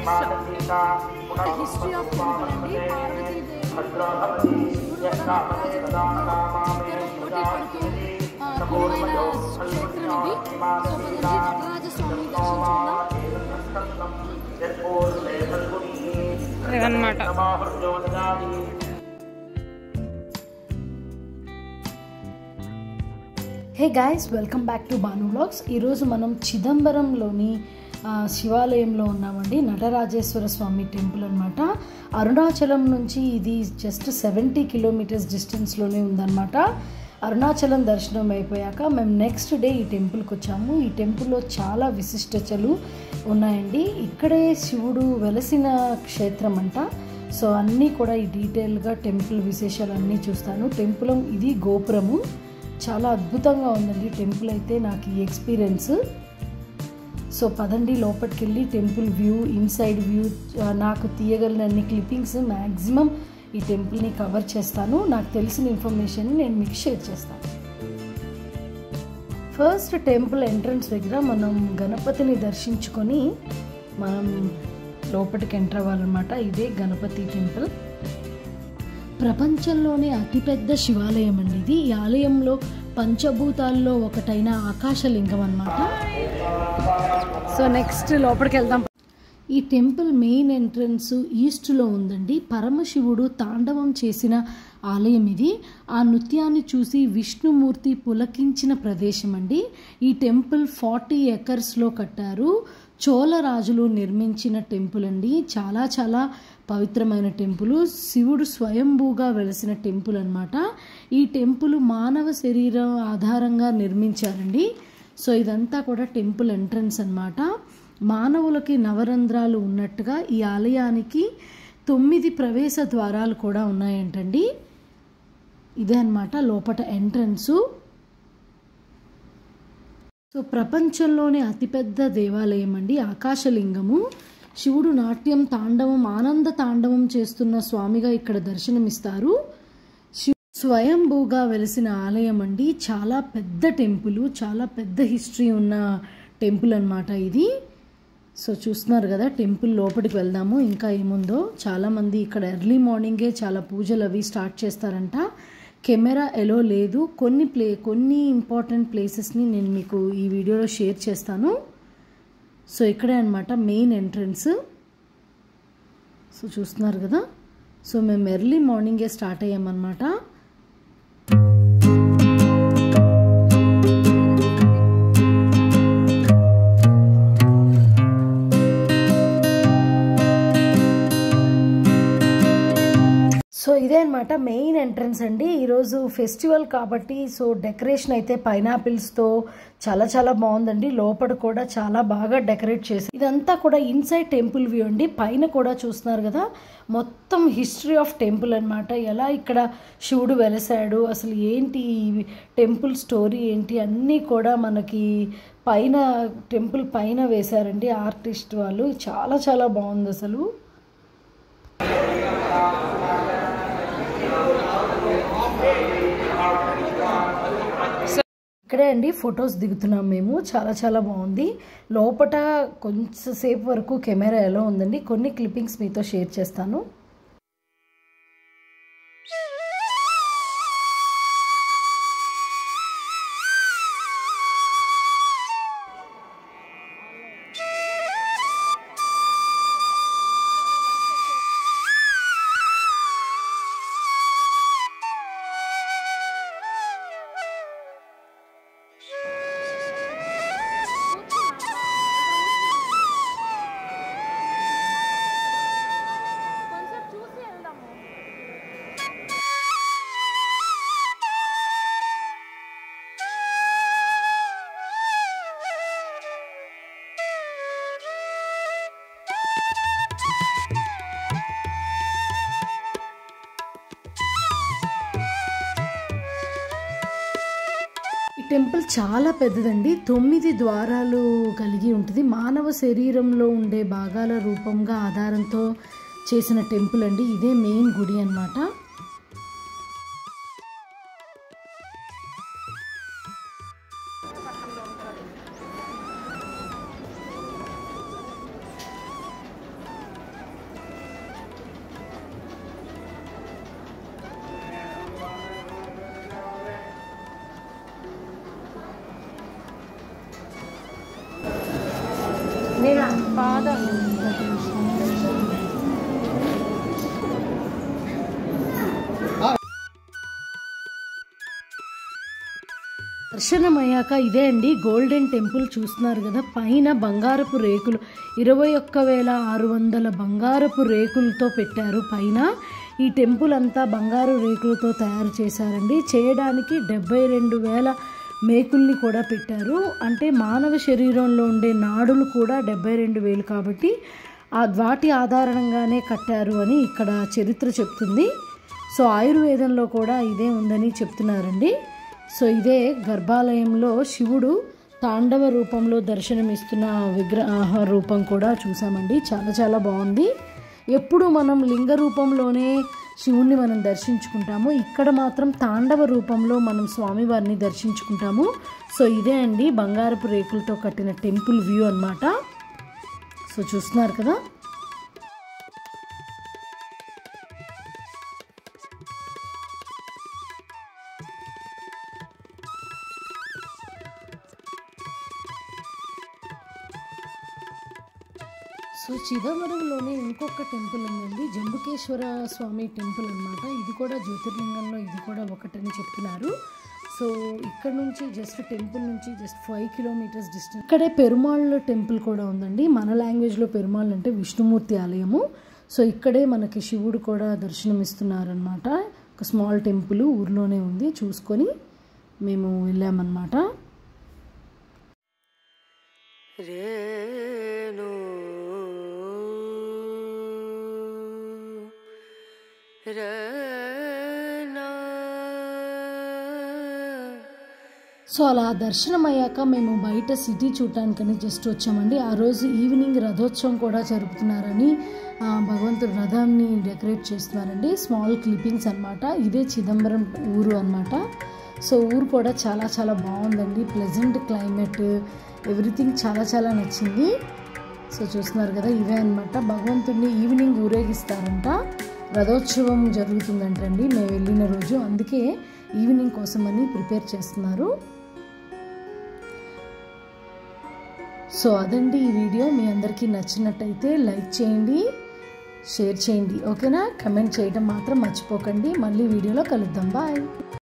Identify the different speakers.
Speaker 1: history of temple అండి పార్వతీదేవి శివుడు కొలువైన క్షేత్రం ఇది సో పదండి నటరాజ స్వామిని దర్శించుకుందాం
Speaker 2: ఇదన్నమాట
Speaker 1: hey guys welcome back to Bhanu vlogs ఈరోజు మనం చిదంబరంలోని ఆ, శివాలయంలో ఉన్నామండి నటరాజేశ్వర స్వామి టెంపుల్ అనమాట అరుణాచలం నుంచి ఇది జస్ట్ సెవెంటీ కిలోమీటర్స్ డిస్టెన్స్లోనే ఉందన్నమాట అరుణాచలం దర్శనం అయిపోయాక మేము నెక్స్ట్ డే ఈ టెంపుల్కి వచ్చాము ఈ టెంపుల్లో చాలా విశిష్టతలు ఉన్నాయండి ఇక్కడే శివుడు వెలసిన క్షేత్రం అంట సో అన్నీ కూడా ఈ డీటెయిల్గా టెంపుల్ విశేషాలు అన్నీ చూస్తాను టెంపుల్ ఇది గోపురము చాలా అద్భుతంగా ఉందండి టెంపుల్ అయితే నాకు ఈ ఎక్స్పీరియన్స్ సో పదండి లోపలికి వెళ్ళి టెంపుల్ వ్యూ ఇన్సైడ్ వ్యూ ఆ, నాకు తీయగలిగిన అన్ని క్లిప్పింగ్స్ మ్యాక్సిమం ఈ టెంపుల్ని కవర్ చేస్తాను నాకు తెలిసిన ఇన్ఫర్మేషన్ నేను మీకు షేర్ చేస్తాను ఫస్ట్ టెంపుల్ ఎంట్రన్స్ దగ్గర మనం గణపతిని దర్శించుకొని మనం లోపలికి ఎంటర్ అవ్వాలన్నమాట ఇదే గణపతి టెంపుల్ ప్రపంచంలోనే అతిపెద్ద శివాలయం అండి ఇది ఈ ఆలయంలో పంచభూతాల్లో ఒకటైన ఆకాశలింగం అన్నమాట సో నెక్స్ట్ లోపలికి వెళ్దాం ఈ టెంపుల్ మెయిన్ ఎంట్రన్స్ ఈస్ట్లో ఉందండి పరమశివుడు తాండవం చేసిన ఆలయం ఇది ఆ నృత్యాన్ని చూసి విష్ణుమూర్తి పులకించిన ప్రదేశం అండి ఈ టెంపుల్ ఫార్టీ ఎకర్స్లో కట్టారు చోళ రాజులు నిర్మించిన టెంపుల్ అండి చాలా చాలా పవిత్రమైన టెంపుల్ శివుడు స్వయంభూగా వెలసిన టెంపుల్ అన్నమాట ఈ టెంపుల్ మానవ శరీరం ఆధారంగా నిర్మించారండి సో ఇదంతా కూడా టెంపుల్ ఎంట్రన్స్ అన్నమాట మానవులకి నవరంధ్రాలు ఉన్నట్టుగా ఈ ఆలయానికి తొమ్మిది ప్రవేశ ద్వారాలు కూడా ఉన్నాయంటండి ఇదే అన్నమాట లోపట ఎంట్రన్సు సో ప్రపంచంలోనే అతిపెద్ద దేవాలయం అండి ఆకాశలింగము శివుడు నాట్యం తాండవం ఆనంద తాండవం చేస్తున్న స్వామిగా ఇక్కడ దర్శనమిస్తారు శివ స్వయంభూగా వెలిసిన ఆలయం అండి చాలా పెద్ద టెంపుల్ చాలా పెద్ద హిస్టరీ ఉన్న టెంపుల్ అన్నమాట ఇది సో చూస్తున్నారు కదా టెంపుల్ లోపలికి వెళ్దాము ఇంకా ఏముందో చాలామంది ఇక్కడ ఎర్లీ మార్నింగే చాలా పూజలు అవి స్టార్ట్ చేస్తారంట కెమెరా ఎలో లేదు కొన్ని ప్లే కొన్ని ఇంపార్టెంట్ ప్లేసెస్ని నేను మీకు ఈ వీడియోలో షేర్ చేస్తాను సో ఇక్కడే అనమాట మెయిన్ ఎంట్రన్స్ సో చూస్తున్నారు కదా సో మేము ఎర్లీ మార్నింగే స్టార్ట్ అయ్యామన్నమాట సో ఇదే అనమాట మెయిన్ ఎంట్రన్స్ అండి ఈరోజు ఫెస్టివల్ కాబట్టి సో డెకరేషన్ అయితే పైనాపిల్స్తో చాలా చాలా బాగుందండి లోపల కూడా చాలా బాగా డెకరేట్ చేసి ఇదంతా కూడా ఇన్సైడ్ టెంపుల్ వ్యూ అండి పైన కూడా చూస్తున్నారు కదా మొత్తం హిస్టరీ ఆఫ్ టెంపుల్ అనమాట ఎలా ఇక్కడ శివుడు వెలసాడు అసలు ఏంటి ఈ టెంపుల్ స్టోరీ ఏంటి అన్నీ కూడా మనకి పైన టెంపుల్ పైన వేశారండి ఆర్టిస్ట్ వాళ్ళు చాలా చాలా బాగుంది అసలు ఇక్కడే అండి ఫొటోస్ దిగుతున్నాం మేము చాలా చాలా బాగుంది లోపట కొంచెంసేపు వరకు కెమెరా ఎలా ఉందండి కొన్ని క్లిప్పింగ్స్ మీతో షేర్ చేస్తాను ఈ టెంపుల్ చాలా పెద్దదండి తొమ్మిది ద్వారాలు కలిగి ఉంటుంది మానవ శరీరంలో ఉండే భాగాల రూపంగా ఆధారంతో చేసిన టెంపుల్ అండి ఇదే మెయిన్ గుడి అన్నమాట పాద దర్శనం అయ్యాక ఇదే అండి గోల్డెన్ టెంపుల్ చూస్తున్నారు కదా పైన బంగారపు రేకులు ఇరవై ఒక్క వేల ఆరు వందల బంగారపు రేకులతో పెట్టారు పైన ఈ టెంపుల్ అంతా బంగారు రేకులతో తయారు చేశారండి చేయడానికి డెబ్బై రెండు వేల మేకుల్ని కూడా పెట్టారు అంటే మానవ శరీరంలో ఉండే నాడులు కూడా డెబ్బై రెండు వేలు కాబట్టి ఆ వాటి ఆధారంగానే కట్టారు అని ఇక్కడ చరిత్ర చెప్తుంది సో ఆయుర్వేదంలో కూడా ఇదే ఉందని చెప్తున్నారండి సో ఇదే గర్భాలయంలో శివుడు తాండవ రూపంలో దర్శనమిస్తున్న విగ్రహ రూపం కూడా చూసామండి చాలా చాలా బాగుంది ఎప్పుడు మనం లింగ రూపంలోనే శివుణ్ణి మనం దర్శించుకుంటాము ఇక్కడ మాత్రం తాండవ రూపంలో మనం స్వామివారిని దర్శించుకుంటాము సో ఇదే అండి బంగారపు రేకులతో కట్టిన టెంపుల్ వ్యూ అన్నమాట సో చూస్తున్నారు కదా సో చిదంబరంలోనే ఇంకొక టెంపుల్ ఉందండి జంబుకేశ్వర స్వామి టెంపుల్ అన్నమాట ఇది కూడా జ్యోతిర్లింగంలో ఇది కూడా ఒకటని చెప్తున్నారు సో ఇక్కడ నుంచి జస్ట్ టెంపుల్ నుంచి జస్ట్ ఫైవ్ కిలోమీటర్స్ డిస్టెన్స్ ఇక్కడే పెరుమాళ్ టెంపుల్ కూడా ఉందండి మన లాంగ్వేజ్లో పెరుమాళ్ అంటే విష్ణుమూర్తి ఆలయము సో ఇక్కడే మనకి శివుడు కూడా దర్శనమిస్తున్నారనమాట ఒక స్మాల్ టెంపుల్ ఊర్లోనే ఉంది చూసుకొని మేము వెళ్ళామన్నమాట
Speaker 2: రేణు రేనా
Speaker 1: సో అలా దర్శనం అయ్యాక మేము బయట సిటీ చూడటానికని జస్ట్ వచ్చామండి ఆ రోజు ఈవినింగ్ రథోత్సవం కూడా జరుపుతున్నారని ఆ, భగవంతుడు రథాన్ని డెకరేట్ చేస్తున్నారండి స్మాల్ క్లిప్పింగ్స్ అన్నమాట ఇదే చిదంబరం ఊరు అన్నమాట సో ఊరు కూడా చాలా చాలా బాగుందండి ప్లెజెంట్ క్లైమేట్ ఎవ్రీథింగ్ చాలా చాలా నచ్చింది సో చూస్తున్నారు కదా ఇవే అన్నమాట భగవంతుడిని ఈవినింగ్ ఊరేగిస్తారంట రథోత్సవం జరుగుతుందంటండి మేము వెళ్ళిన రోజు అందుకే ఈవినింగ్ కోసమని ప్రిపేర్ చేస్తున్నారు సో అదండి ఈ వీడియో మీ అందరికీ నచ్చినట్టయితే లైక్ చేయండి షేర్ చేయండి ఓకేనా కమెంట్ చేయడం మాత్రం మర్చిపోకండి మళ్ళీ వీడియోలో కలుద్దాం బాయ్